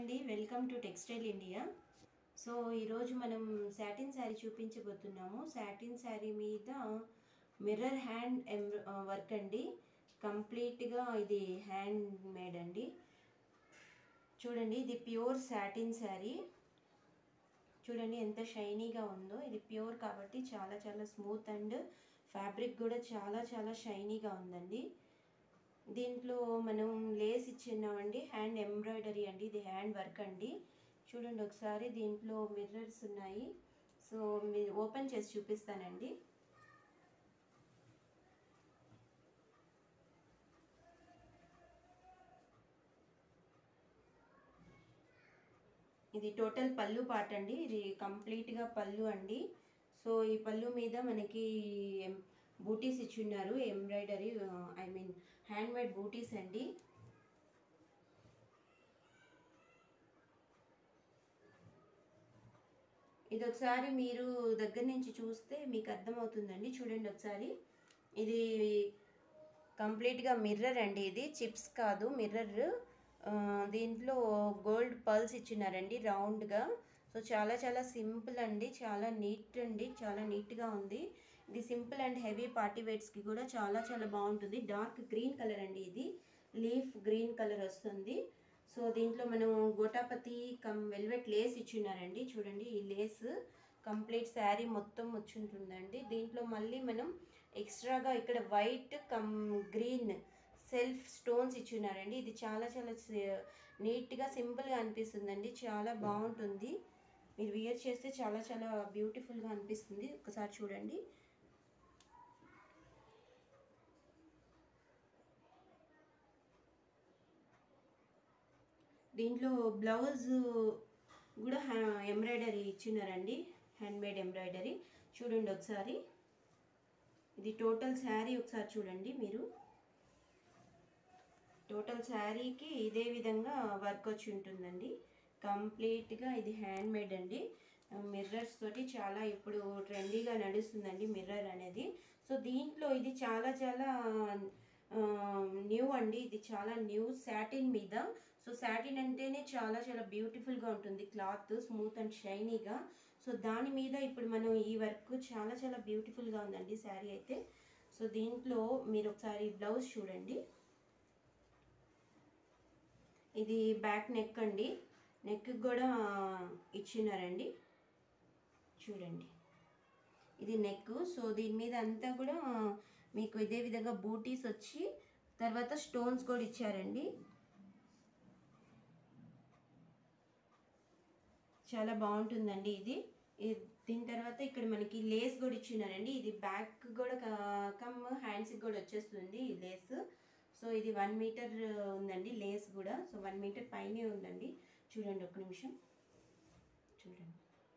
అండి welcome to textile India so ఈరోజు మనం సాటిన్ శారీ చూపించబోతున్నాము సాటిన్ శారీ మీద మిర్రర్ హ్యాండ్ ఎంబ్ర వర్క్ అండి కంప్లీట్గా ఇది హ్యాండ్ మేడ్ అండి చూడండి ఇది ప్యూర్ సాటిన్ శారీ చూడండి ఎంత షైనీగా ఉందో ఇది ప్యూర్ కాబట్టి చాలా చాలా స్మూత్ అండ్ ఫ్యాబ్రిక్ కూడా చాలా చాలా షైనీగా ఉందండి దీంట్లో మనం లేస్ ఇచ్చినామండి హ్యాండ్ ఎంబ్రాయిడరీ అండి ఇది హ్యాండ్ వర్క్ అండి చూడండి ఒకసారి దీంట్లో మిర్రర్స్ ఉన్నాయి సో మీరు ఓపెన్ చేసి చూపిస్తానండి ఇది టోటల్ పళ్ళు పార్ట్ అండి ఇది కంప్లీట్గా పళ్ళు అండి సో ఈ పళ్ళు మీద మనకి ఎం- బూటీస్ ఇచ్చున్నారు embroidery I mean hand made బూటీస్ అండి ఇది ఒకసారి మీరు దగ్గర నుంచి చూస్తే మీకు అర్థమవుతుందండి చూడండి ఒకసారి ఇది కంప్లీట్గా మిర్రర్ అండి ఇది చిప్స్ కాదు మిర్రర్ దీంట్లో గోల్డ్ పర్ల్స్ ఇచ్చినారండి రౌండ్గా సో చాలా చాలా సింపుల్ అండి చాలా నీట్ అండి చాలా నీట్గా ఉంది ఇది సింపుల్ అండ్ హెవీ పార్టీ వేర్స్కి కూడా చాలా చాలా బాగుంటుంది డార్క్ గ్రీన్ కలర్ అండి ఇది లీఫ్ గ్రీన్ కలర్ వస్తుంది సో దీంట్లో మనం గోటాపతి కమ్ వెల్వెట్ లేస్ ఇచ్చిన్నారండి చూడండి ఈ లేస్ కంప్లీట్ శారీ మొత్తం వచ్చి ఉంటుందండి దీంట్లో మళ్ళీ మనం ఎక్స్ట్రాగా ఇక్కడ white come green self stones ఇచ్చిన్నారండి ఇది చాలా చాలా స- నీట్గా సింపుల్గా అనిపిస్తుందండి చాలా బాగుంటుంది మీరు వియర్ చేస్తే చాలా చాలా బ్యూటిఫుల్గా అనిపిస్తుంది ఒకసారి చూడండి దీంట్లో బ్లౌజ్ కూడా ఎంబ్రాయిడరీ ఇచ్చినారండి హ్యాండ్మేడ్ ఎంబ్రాయిడరీ చూడండి ఒకసారి ఇది టోటల్ శారీ ఒకసారి చూడండి మీరు టోటల్ శారీకి ఇదే విధంగా వర్క్ వచ్చి ఉంటుందండి కంప్లీట్గా ఇది హ్యాండ్ మేడ్ అండి మిర్రర్స్ తోటి చాలా ఇప్పుడు ట్రెండీగా నడుస్తుందండి మిర్రర్ అనేది సో దీంట్లో ఇది చాలా చాలా న్యూ అండి ఇది చాలా న్యూ శాటిన్ మీద సో శాటిన్ అంటేనే చాలా చాలా బ్యూటిఫుల్గా ఉంటుంది క్లాత్ స్మూత్ అండ్ షైనీగా సో దాని మీద ఇప్పుడు మనం ఈ వర్క్ చాలా చాలా బ్యూటిఫుల్గా ఉందండి శారీ అయితే సో దీంట్లో మీరు ఒకసారి బ్లౌజ్ చూడండి ఇది బ్యాక్ నెక్ అండి నెక్ కూడా ఇచ్చినారండి చూడండి ఇది నెక్ సో దీని మీద అంతా కూడా మీకు ఇదే విధంగా బూటీస్ వచ్చి తర్వాత స్టోన్స్ కూడా ఇచ్చారండి చాలా బాగుంటుందండి ఇది ఇ- దీని తర్వాత ఇక్కడ మనకి లేస్ కూడా ఇచ్చినారండి ఇది బ్యాక్ కూడా క- కమ్ హ్యాండ్స్కి కూడా వచ్చేస్తుంది ఈ లేస్ సో ఇది వన్ మీటర్ ఉందండి లేస్ కూడా సో వన్ మీటర్ పైనే ఉందండి చూడండి ఒక నిమిషం చూడండి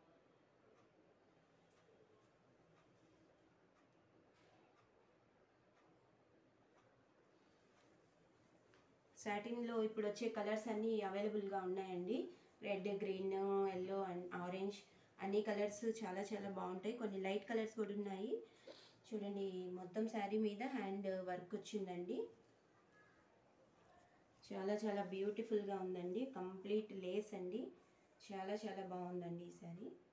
సాటిన్లో ఇప్పుడు వచ్చే కలర్స్ అన్నీ అవైలబుల్గా ఉన్నాయండి red green yellow and orange అన్ని కలర్స్ చాలా చాలా బాగుంటాయి కొన్ని లైట్ కలర్స్ కూడా ఉన్నాయి చూడండి మొత్తం శారీ మీద హ్యాండ్ వర్క్ వచ్చిందండి చాలా చాలా బ్యూటిఫుల్గా ఉందండి కంప్లీట్ లేస్ అండి చాలా చాలా బాగుందండి ఈ శారీ